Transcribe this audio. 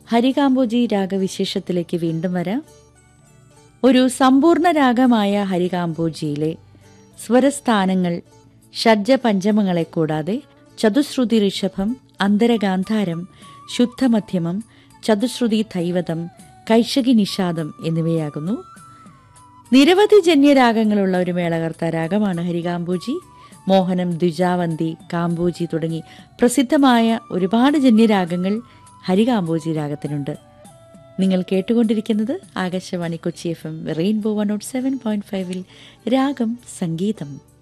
ഹരികാംബോജി രാഗവിശേഷത്തിലേക്ക് വീണ്ടും വരാം ഒരു സമ്പൂർണ്ണ രാഗമായ ഹരികാംബോജിയിലെ സ്വരസ്ഥാനങ്ങൾ ഷഡ്ജപഞ്ചമങ്ങളെ കൂടാതെ ചതുശ്രുതി ഋഷഭം അന്തരഗാന്ധാരം ശുദ്ധമധ്യമം ചതുശ്രുതി തൈവതം കൈശകി നിഷാദം എന്നിവയാകുന്നു നിരവധി ജന്യരാഗങ്ങളുള്ള ഒരു മേളകർത്ത രാഗമാണ് ഹരികാംബൂജി മോഹനം ദ്വിജാവന്തി കാംബൂജി തുടങ്ങി പ്രസിദ്ധമായ ഒരുപാട് ജന്യരാഗങ്ങൾ ഹരികാംബൂജി രാഗത്തിനുണ്ട് നിങ്ങൾ കേട്ടുകൊണ്ടിരിക്കുന്നത് Akashvani Kochi F M rainbow one nought seven point ഫൈവിൽ രാഗം സംഗീതം